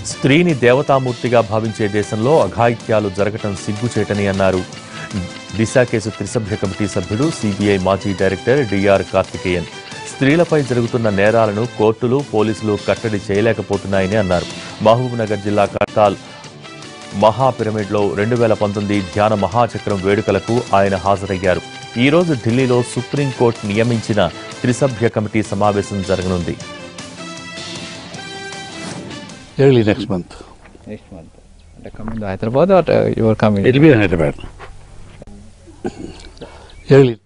స్త్రీని దేవతామూర్తిగా భావించే దేశంలో అఘాయిత్యాలు జరగటం సిగ్గుచేటని అన్నారు దిశ కేసు త్రిసభ్య కమిటీ సభ్యుడు సిబిఐ మాజీ డైరెక్టర్ డిఆర్ కార్తికేయన్ స్త్రీలపై జరుగుతున్న నేరాలను కోర్టులు పోలీసులు కట్టడి చేయలేకపోతున్నాయని అన్నారు మహబూబ్నగర్ జిల్లా కటాల్ మహా పిరమిడ్లో రెండు వేల పంతొమ్మిది ధ్యాన మహాచక్రం వేడుకలకు ఆయన హాజరయ్యారు ఈ రోజు ఢిల్లీలో సుప్రీంకోర్టు నియమించిన త్రిసభ్య కమిటీ సమావేశం జరగనుంది early next month. next month. Like coming to Hyderabad or uh, you are coming? It'll be in Hyderabad. Early.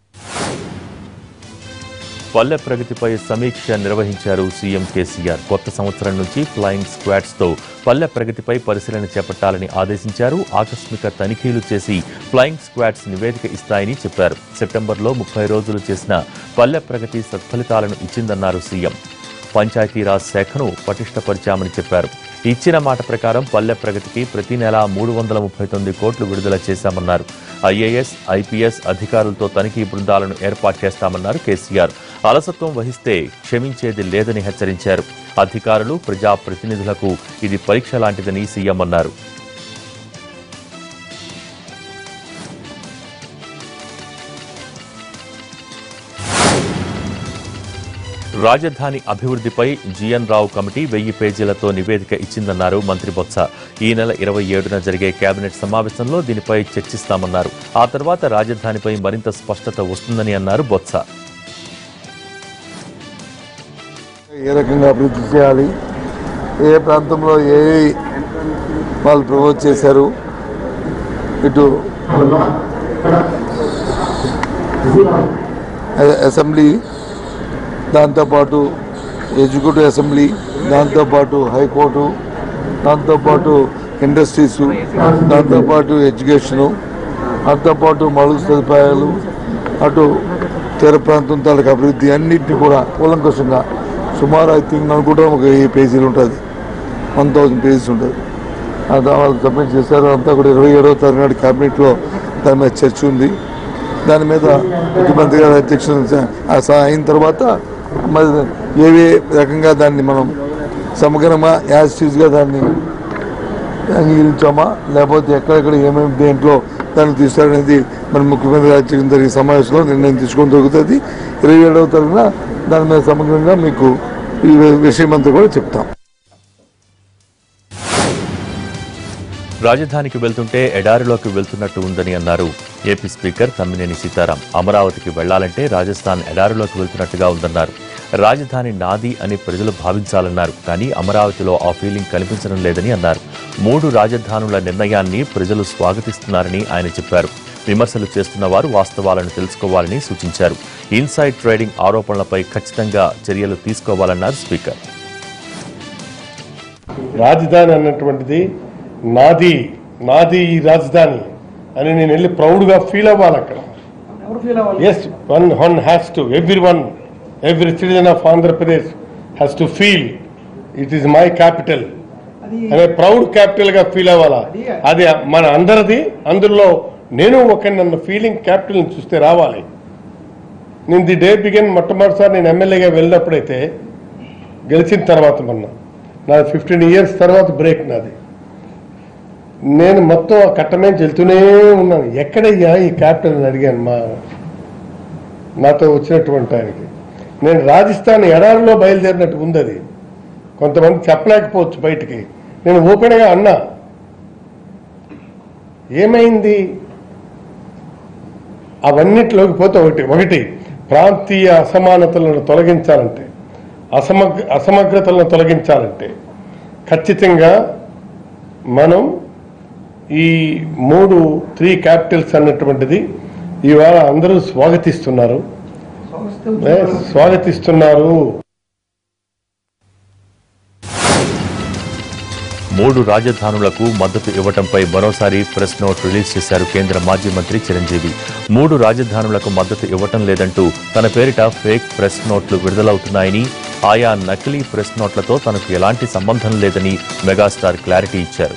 పల్లె ప్రగతిపై సమీక్ష నిర్వహించారు సీఎం కేసీఆర్ కొత్త సంవత్సరం నుంచి ఫ్లయింగ్ స్క్వాడ్స్ తో పల్లె ప్రగతిపై పరిశీలన చేపట్టాలని ఆదేశించారు ఆకస్మిక తనిఖీలు చేసి ఫ్లయింగ్ స్క్వాడ్స్ నివేదిక ఇస్తాయని చెప్పారు సెప్టెంబర్లో ముప్పై రోజులు చేసిన పల్లె ప్రగతి సత్ఫలితాలను ఇచ్చిందన్నారు సీఎం పంచాయతీరాజ్ శాఖను పటిష్టపరిచామని చెప్పారు ఇచ్చిన మాట ప్రకారం పల్లె ప్రగతికి ప్రతి నెల మూడు వందల ముప్పై తొమ్మిది కోట్లు విడుదల చేశామన్నారు ఐఏఎస్ ఐపీఎస్ అధికారులతో తనిఖీ బృందాలను ఏర్పాటు చేస్తామన్నారు కేసీఆర్ అలసత్వం వహిస్తే క్షమించేది లేదని హెచ్చరించారు అధికారులు ప్రజాప్రతినిధులకు ఇది పరీక్ష లాంటిదని సీఎం అన్నారు రాజధాని అభివృద్ధిపై జీఎన్ రావు కమిటీ వెయ్యి పేజీలతో నివేదిక ఇచ్చిందన్నారు మంత్రి బొత్స ఈ నెల ఇరవై ఏడున జరిగే కేబినెట్ సమావేశంలో దీనిపై చర్చిస్తామన్నారు ఆ తర్వాత రాజధానిపై మరింత స్పష్టత వస్తుందని అన్నారు బొత్స ఏ రకంగా అభివృద్ధి చేయాలి ఏ ప్రాంతంలో ఏ వాళ్ళు ప్రపోజ్ చేశారు ఇటు అ- అసెంబ్లీ దాంతోపాటు ఎగ్జిక్యూటివ్ అసెంబ్లీ దాంతోపాటు హైకోర్టు దాంతోపాటు ఇండస్ట్రీసు దాంతోపాటు ఎడ్యుకేషను దాంతోపాటు మౌలిక సదుపాయాలు అటు తీర ప్రాంతం తాలూకు అభివృద్ధి అన్నింటినీ కూడా కూలంకషంగా సుమారు ఐ థింక్ అనుకుంటా ఒక వెయ్యి పేజీలు ఉంటుంది వన్ థౌజండ్ పేజెస్ ఉంటుంది అది వాళ్ళు సబ్మిట్ చేశారు అంతా కూడా ఇరవై ఏడవ తారీఖు నాడు క్యాబినెట్లో దాని మీద చర్చ ఉంది దాని మీద ముఖ్యమంత్రి గారి అధ్యక్షత ఆ స- అయిన తర్వాత మరి ఏవే రకంగా దాన్ని మనం సమగ్రంగా యాజ్ గా దాన్ని అంగీకరించామా లేకపోతే ఎక్కడెక్కడ ఏమేమి దేంట్లో దాన్ని తీస్తారనేది మన ముఖ్యమంత్రి గారి అధ్యక్షత జరిగే సమావేశంలో నిర్ణయం తీసుకొని దొరుకుతుంది ఇరవై ఏడవ తారీఖున దాని మీద సమగ్రంగా మీకు ఈ విషయం అంతా కూడా చెప్తాం రాజధానికి వెళ్తుంటే ఎడారిలోకి వెళ్తున్నట్టు ఉందని అన్నారు ఏపీ స్పీకర్ తమ్మినేని సీతారాం అమరావతికి వెళ్లాలంటే రాజస్థాన్ ఎడారిలోకి వెళ్తున్నట్టుగా ఉందన్నారు రాజధాని నాది అని ప్రజలు భావించాలన్నారు కానీ అమరావతిలో ఆ ఫీలింగ్ కనిపించడం లేదని అన్నారు మూడు రాజధానుల నిర్ణయాన్ని ప్రజలు స్వాగతిస్తున్నారని ఆయన చెప్పారు విమర్శలు చేస్తున్న వారు వాస్తవాలను తెలుసుకోవాలని సూచించారు ఇన్సైడ్ ట్రేడింగ్ ఆరోపణలపై ఖచ్చితంగా చర్యలు తీసుకోవాలన్నారు స్పీకర్ రాజధాని అన్నటువంటిది నాది నాది ఈ రాజధాని అని నేను వెళ్ళి ప్రౌడ్గా ఫీల్ అవ్వాలి అక్కడ yes one one has to every one every citizen of Andhra Pradesh has to feel it is my capital అనే ప్రౌడ్ క్యాపిటల్గా ఫీల్ అవ్వాలా అది మన అందరిది అందులో నేను ఒక నన్ను ఫీలింగ్ క్యాపిటల్ని చూస్తే రావాలి నేను ది డే బిగిన్ మొట్టమొదటిసారి నేను ఎమ్మెల్యేగా వెళ్ళినప్పుడైతే గెలిచిన తర్వాత మొన్న నా ఫిఫ్టీన్ ఇయర్స్ తర్వాత బ్రేక్ నాది నేను మొత్తం ఆ కట్టమే వెళ్తూనే ఉన్నాను ఎక్కడయ్యా ఈ క్యాపిటల్ అని అడిగాను మా నాతో వచ్చినటువంటి ఆయనకి నేను రాజస్థాన్ ఎడారిలో బయలుదేరినట్టు ఉంది అది కొంతమంది చెప్పలేకపోవచ్చు బయటికి నేను ఓపెన్గా అన్నా ఏమైంది అవన్నిటిలోకి పోతే ఒకటి ఒకటి ప్రాంతీయ అసమానతలను తొలగించాలంటే అసమగ్ర అసమగ్రతలను తొలగించాలంటే ఖచ్చితంగా మనం ఈ మూడు త్రీ క్యాపిటల్స్ అన్నటువంటిది ఇవాళ అందరూ స్వాగతిస్తున్నారు ఏ, స్వాగతిస్తున్నారు మూడు రాజధానులకు మద్దతు ఇవ్వటంపై మరోసారి ప్రెస్ నోట్ రిలీజ్ చేశారు కేంద్ర మాజీ మంత్రి చిరంజీవి మూడు రాజధానులకు మద్దతు ఇవ్వటం లేదంటూ తన పేరిట ఫేక్ ప్రెస్ నోట్లు విడుదలవుతున్నాయని ఆయా నకిలీ ప్రెస్ నోట్లతో తనకు ఎలాంటి సంబంధం లేదని మెగాస్టార్ క్లారిటీ ఇచ్చారు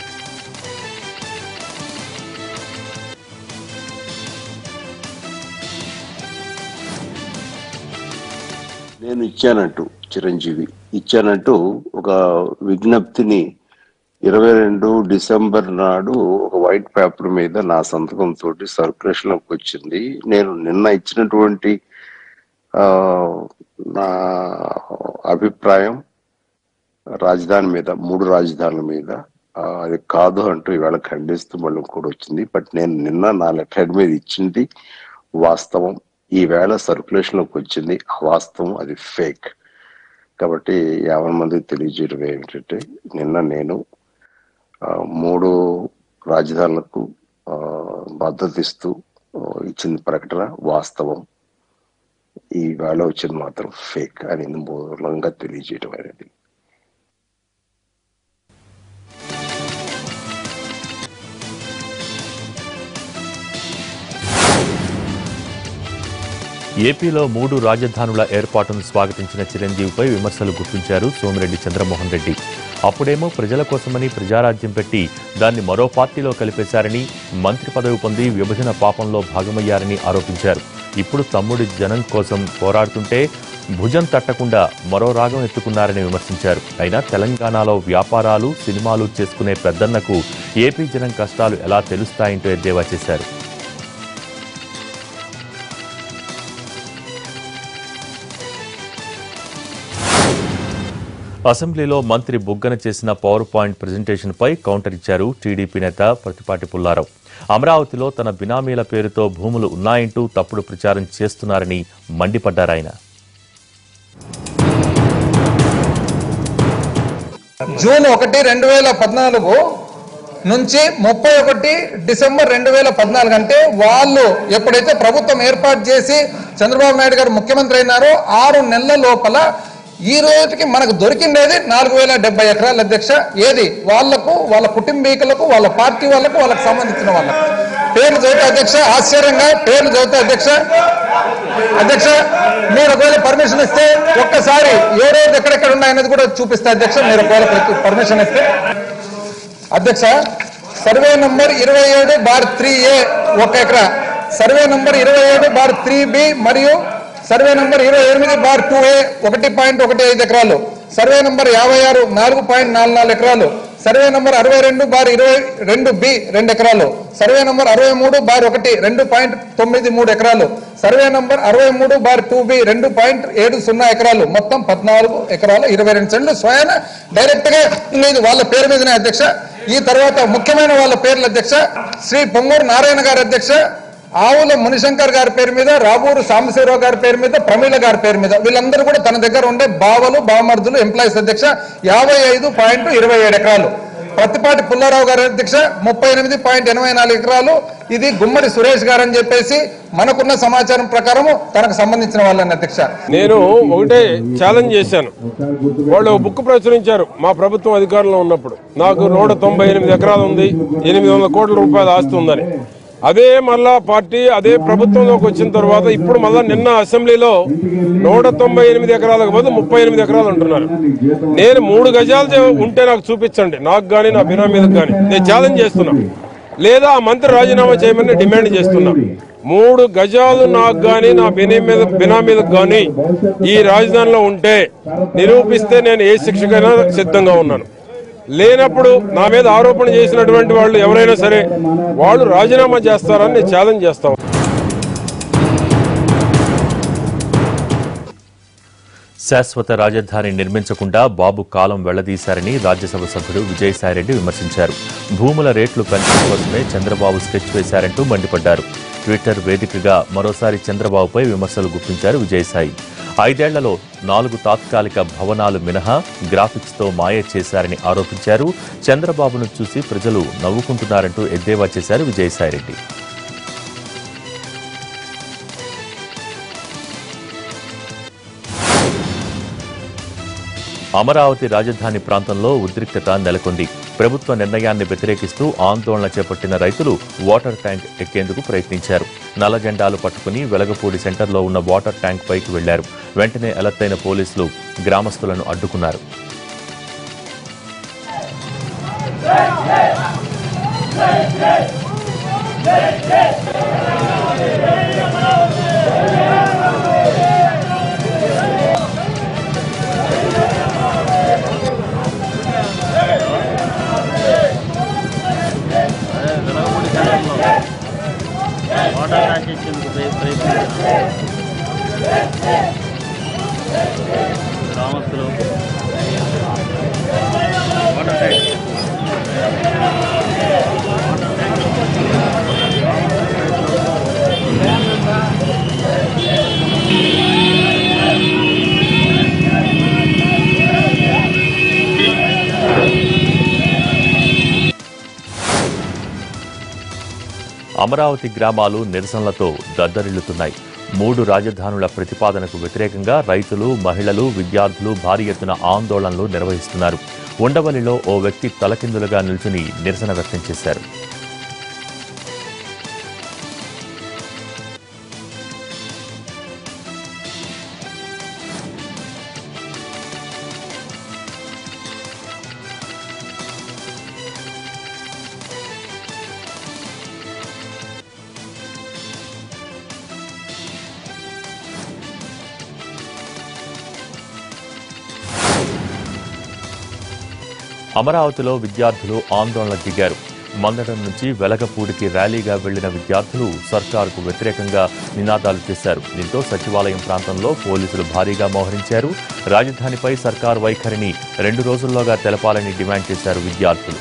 నేను ఇచ్చానంటూ చిరంజీవి ఇచ్చానంటూ ఒక విజ్ఞప్తిని ఇరవై రెండు డిసెంబర్ నాడు ఒక వైట్ పేపర్ మీద నా సంతకం తోటి సర్క్యులేషన్ లోకి వచ్చింది నేను నిన్న ఇచ్చినటువంటి ఆ, నా అభిప్రాయం రాజధాని మీద మూడు రాజధానుల మీద ఆ, అది కాదు అంటూ ఈవేళ ఖండిస్తూ మళ్ళీ కూడా వచ్చింది బట్ నేను నిన్న నా లెటర్ హెడ్ మీద ఇచ్చింది వాస్తవం ఈవేళ సర్క్యులేషన్ లోకి వచ్చింది ఆ వాస్తవం అది ఫేక్ కాబట్టి యాభై మందికి తెలియజేయడం ఏమిటంటే నిన్న నేను ఆ, మూడు రాజధానులకు ఆ, మద్దతు ఇస్తూ ఆ, ఇచ్చిన ప్రకటన వాస్తవం ఈ వేళ వచ్చింది మాత్రం ఫేక్ అని మూలంగా తెలియజేయడం అనేది ఏపీలో మూడు రాజధానుల ఏర్పాటును స్వాగతించిన చిరంజీవిపై విమర్శలు గుర్తించారు సోమిరెడ్డి చంద్రమోహన్ రెడ్డి అప్పుడేమో ప్రజల కోసమని ప్రజారాజ్యం పెట్టి దాన్ని మరో పార్టీలో కలిపేశారని మంత్రి పదవి పొంది విభజన పాపంలో భాగమయ్యారని ఆరోపించారు ఇప్పుడు తమ్ముడి జనం కోసం పోరాడుతుంటే భుజం తట్టకుండా మరో రాగం ఎత్తుకున్నారని విమర్శించారు అయినా తెలంగాణలో వ్యాపారాలు సినిమాలు చేసుకునే పెద్దన్నకు ఏపీ జనం కష్టాలు ఎలా తెలుస్తాయంటూ ఎద్దేవా చేశారు అసెంబ్లీలో మంత్రి బుగ్గన చేసిన పవర్ పాయింట్ ప్రజెంటేషన్పై కౌంటర్ ఇచ్చారు టీడీపీ నేత ప్రతిపాటి పుల్లారావు అమరావతిలో తన బినామీల పేరుతో భూములు ఉన్నాయంటూ తప్పుడు ప్రచారం చేస్తున్నారని మండిపడ్డారాయన జూన్ ఒకటి రెండు వేల పద్నాలుగు నుంచి ముప్పై ఒకటి డిసెంబర్ రెండు వేల పద్నాలుగు అంటే వాళ్ళు ఎప్పుడైతే ప్రభుత్వం ఏర్పాటు చేసి చంద్రబాబు నాయుడు గారు ముఖ్యమంత్రి అయినారో ఆరు నెలల లోపల ఈ రోజుకి మనకు దొరికిండేది నాలుగు వేల డెబ్బై ఎకరాల అధ్యక్ష ఏది వాళ్లకు వాళ్ళ కుటుంబీకులకు వాళ్ళ పార్టీ వాళ్ళకు వాళ్ళకు సంబంధించిన వాళ్ళకు పేర్లు చదివితే అధ్యక్ష ఆశ్చర్యంగా పేర్లు చదివితే అధ్యక్ష అధ్యక్ష మీరు ఒకవేళ పర్మిషన్ ఇస్తే ఒక్కసారి ఏ రోజు ఎక్కడెక్కడ ఉన్నాయనేది కూడా చూపిస్తే అధ్యక్ష మీరు ఒకవేళ పర్మిషన్ ఇస్తే అధ్యక్ష సర్వే నంబర్ ఇరవై ఏడు బార్ త్రీ ఏ ఒక ఎకరా సర్వే నంబర్ ఇరవై ఏడు బార్ త్రీ బి మరియు సర్వే నంబర్ ఇరవై ఎనిమిది బార్ టూ ఏ ఒకటి పాయింట్ ఒకటి ఐదు ఎకరాలు సర్వే నంబర్ యాభై ఆరు నాలుగు పాయింట్ నాలుగు నాలుగు ఎకరాలు సర్వే నంబర్ అరవై రెండు బార్ ఇరవై రెండు బి రెండు ఎకరాలు సర్వే నంబర్ అరవై మూడు బార్ ఒకటి రెండు పాయింట్ తొమ్మిది మూడు ఎకరాలు సర్వే నంబర్ అరవై మూడు బార్ టూ బి రెండు పాయింట్ ఏడు సున్నా ఎకరాలు మొత్తం పద్నాలుగు ఎకరాలు ఇరవై రెండు సెంట్లు స్వయాన డైరెక్ట్ గా లేదు వాళ్ళ పేరు మీదనే అధ్యక్ష ఈ తర్వాత ముఖ్యమైన వాళ్ళ పేర్లు అధ్యక్ష శ్రీ పొంగూరు నారాయణ గారు అధ్యక్ష ఆవుల మునిశంకర్ గారి పేరు మీద రాబూరు సాంబశివరావు గారి పేరు మీద ప్రమీల గారి పేరు మీద వీళ్ళందరూ కూడా తన దగ్గర ఉండే బావలు బావమర్దులు ఎంప్లాయీస్ అధ్యక్ష యాభై ఐదు పాయింట్ ఇరవై ఏడు ఎకరాలు ప్రతిపాటి పుల్లారావు గారి అధ్యక్ష ముప్పై ఎనిమిది పాయింట్ ఎనభై నాలుగు ఎకరాలు ఇది గుమ్మడి సురేష్ గారు అని చెప్పేసి మనకున్న సమాచారం ప్రకారము తనకు సంబంధించిన వాళ్ళని అధ్యక్ష నేను ఒకటే ఛాలెంజ్ చేశాను వాళ్ళు ఒక బుక్ ప్రచురించారు మా ప్రభుత్వం అధికారంలో ఉన్నప్పుడు నాకు నూట తొంభై ఎనిమిది ఎకరాలు ఉంది ఎనిమిది వందల కోట్ల రూపాయల ఆస్తి ఉందని అదే మళ్ళా పార్టీ అదే ప్రభుత్వంలోకి వచ్చిన తర్వాత ఇప్పుడు మళ్ళా నిన్న అసెంబ్లీలో నూట తొంభై ఎనిమిది ఎకరాలకు బదులు ముప్పై ఎనిమిది ఎకరాలు అంటున్నారు నేను మూడు గజాలు చే- ఉంటే నాకు చూపించండి నాకు కానీ నా బినామీలకు కానీ నేను ఛాలెంజ్ చేస్తున్నా లేదా ఆ మంత్రి రాజీనామా చేయమని డిమాండ్ చేస్తున్నా మూడు గజాలు నాకు గాని నా బినీ మీద బినామీలకు గాని ఈ రాజధానిలో ఉంటే నిరూపిస్తే నేను ఏ శిక్షకైనా సిద్ధంగా ఉన్నాను లేనప్పుడు నా మీద ఆరోపణ చేసినటువంటి వాళ్ళు ఎవరైనా సరే వాళ్ళు రాజీనామా చేస్తారని నేను ఛాలెంజ్ చేస్తాను శాశ్వత రాజధాని నిర్మించకుండా బాబు కాలం వెళ్లదీశారని రాజ్యసభ సభ్యుడు విజయసాయిరెడ్డి విమర్శించారు భూముల రేట్లు పెంచడం కోసమే చంద్రబాబు స్కెచ్ వేశారంటూ మండిపడ్డారు ట్విట్టర్ వేదికగా మరోసారి చంద్రబాబుపై విమర్శలు గుప్పించారు విజయసాయి ఐదేళ్లలో నాలుగు తాత్కాలిక భవనాలు మినహా గ్రాఫిక్స్తో మాయ చేశారని ఆరోపించారు చంద్రబాబును చూసి ప్రజలు నవ్వుకుంటున్నారంటూ ఎద్దేవా చేశారు విజయసాయిరెడ్డి అమరావతి రాజధాని ప్రాంతంలో ఉద్రిక్తత నెలకొంది ప్రభుత్వ నిర్ణయాన్ని వ్యతిరేకిస్తూ ఆందోళన చేపట్టిన రైతులు వాటర్ ట్యాంక్ ఎక్కేందుకు ప్రయత్నించారు నల్ల జెండాలు పట్టుకుని వెలగపూడి సెంటర్లో ఉన్న వాటర్ ట్యాంక్ పైకి వెళ్లారు వెంటనే అలర్ట్ అయిన పోలీసులు గ్రామస్తులను అడ్డుకున్నారు అమరావతి గ్రామాలు నిరసనలతో దద్దరిల్లుతున్నాయి మూడు రాజధానుల ప్రతిపాదనకు వ్యతిరేకంగా రైతులు మహిళలు విద్యార్థులు భారీ ఎత్తున ఆందోళనలు నిర్వహిస్తున్నారు ఉండవల్లిలో ఓ వ్యక్తి తలకిందులుగా నిల్చుని నిరసన వ్యక్తం చేశారు అమరావతిలో విద్యార్థులు ఆందోళనకు దిగారు మందడం నుంచి వెలగపూడికి ర్యాలీగా వెళ్లిన విద్యార్థులు సర్కారుకు వ్యతిరేకంగా నినాదాలు చేశారు దీంతో సచివాలయం ప్రాంతంలో పోలీసులు భారీగా మోహరించారు రాజధానిపై సర్కారు వైఖరిని రెండు రోజుల్లోగా తెలపాలని డిమాండ్ చేశారు విద్యార్థులు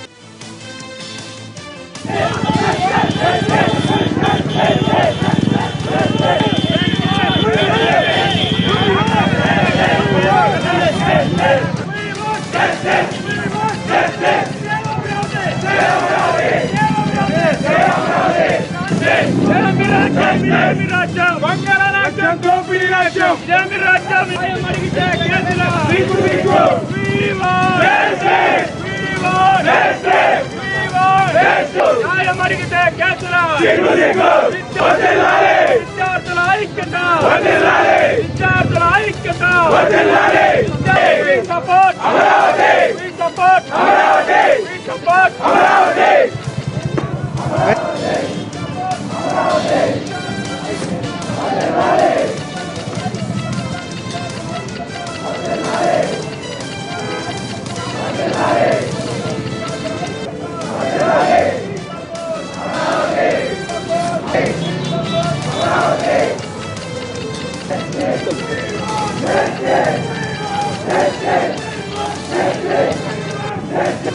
విద్యార్థుల ఐక్యత విద్యార్థుల ఐక్యత సపోర్ట్ సపోర్ట్ సపోర్ట్ Justice!